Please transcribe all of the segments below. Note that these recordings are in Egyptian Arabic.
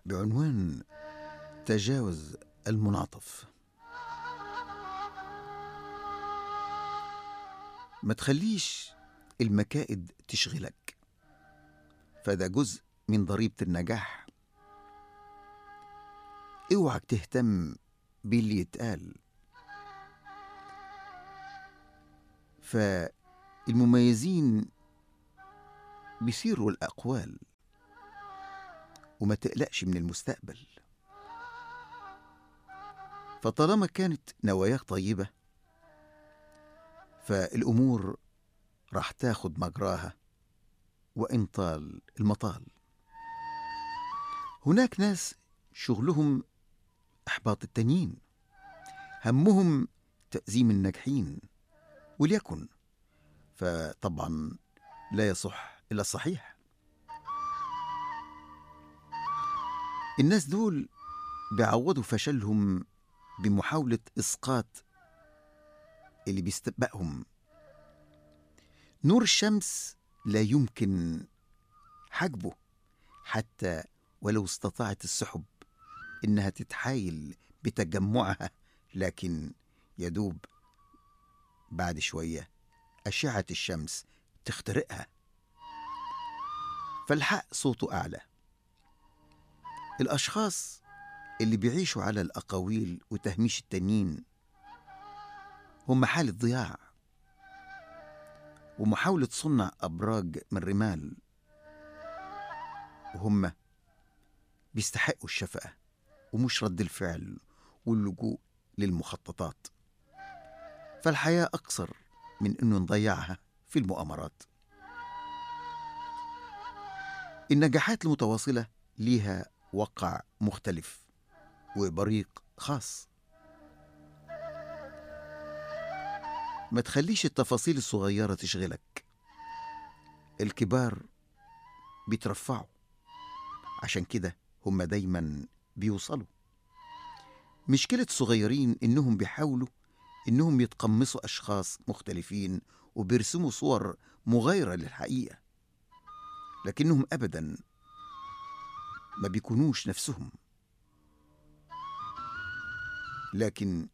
بعنوان تجاوز المنعطف ما تخليش المكائد تشغلك فده جزء من ضريبة النجاح اوعك تهتم باللي يتقال فالمميزين بيصيروا الأقوال وما تقلقش من المستقبل فطالما كانت نواياك طيبة فالأمور راح تاخد مجراها وإن طال المطال هناك ناس شغلهم إحباط التانيين همهم تأزيم الناجحين وليكن فطبعا لا يصح إلا الصحيح الناس دول بيعوضوا فشلهم بمحاولة إسقاط اللي بيستبقهم نور الشمس لا يمكن حجبه حتى ولو استطاعت السحب إنها تتحايل بتجمعها لكن يدوب بعد شوية أشعة الشمس تخترقها فالحق صوته أعلى الأشخاص اللي بيعيشوا على الأقاويل وتهميش التانيين هم حالة ضياع ومحاولة صنع أبراج من رمال وهم بيستحقوا الشفقة ومش رد الفعل واللجوء للمخططات فالحياة أقصر من إنه نضيعها في المؤامرات النجاحات المتواصلة ليها وقع مختلف وبريق خاص ما تخليش التفاصيل الصغيرة تشغلك الكبار بيترفعوا عشان كده هم دايما بيوصلوا مشكلة الصغيرين إنهم بيحاولوا إنهم يتقمصوا أشخاص مختلفين وبيرسموا صور مغايرة للحقيقة لكنهم أبدا ما بيكونوش نفسهم لكن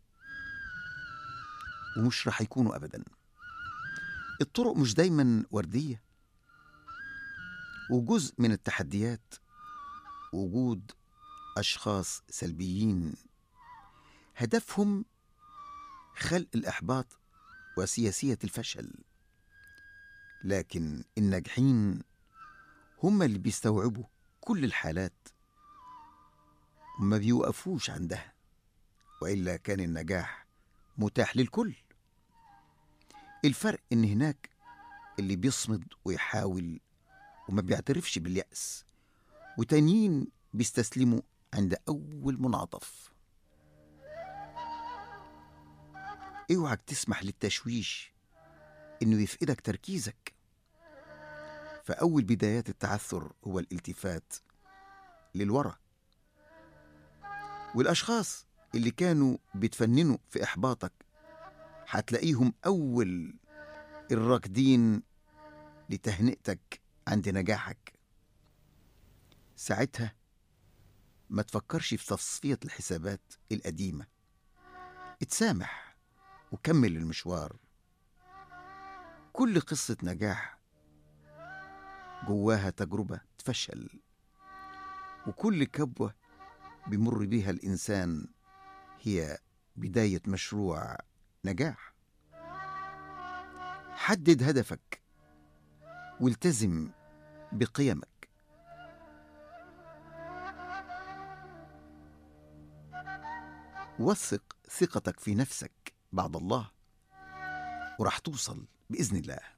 ومش راح يكونوا أبدا الطرق مش دايما وردية وجزء من التحديات وجود أشخاص سلبيين هدفهم خلق الإحباط وسياسية الفشل لكن الناجحين هم اللي بيستوعبوا كل الحالات وما بيوقفوش عندها وإلا كان النجاح متاح للكل الفرق إن هناك اللي بيصمد ويحاول وما بيعترفش باليأس وتانيين بيستسلموا عند أول منعطف اوعك تسمح للتشويش إنه يفقدك تركيزك فأول بدايات التعثر هو الالتفات للورا والأشخاص اللي كانوا بيتفننوا في إحباطك هتلاقيهم أول الراكدين لتهنئتك عند نجاحك ساعتها ما تفكرش في تصفية الحسابات القديمة اتسامح وكمل المشوار كل قصة نجاح جواها تجربة تفشل وكل كبوة بيمر بيها الإنسان هي بداية مشروع نجاح حدد هدفك والتزم بقيمك وثق ثقتك في نفسك بعد الله وراح توصل بإذن الله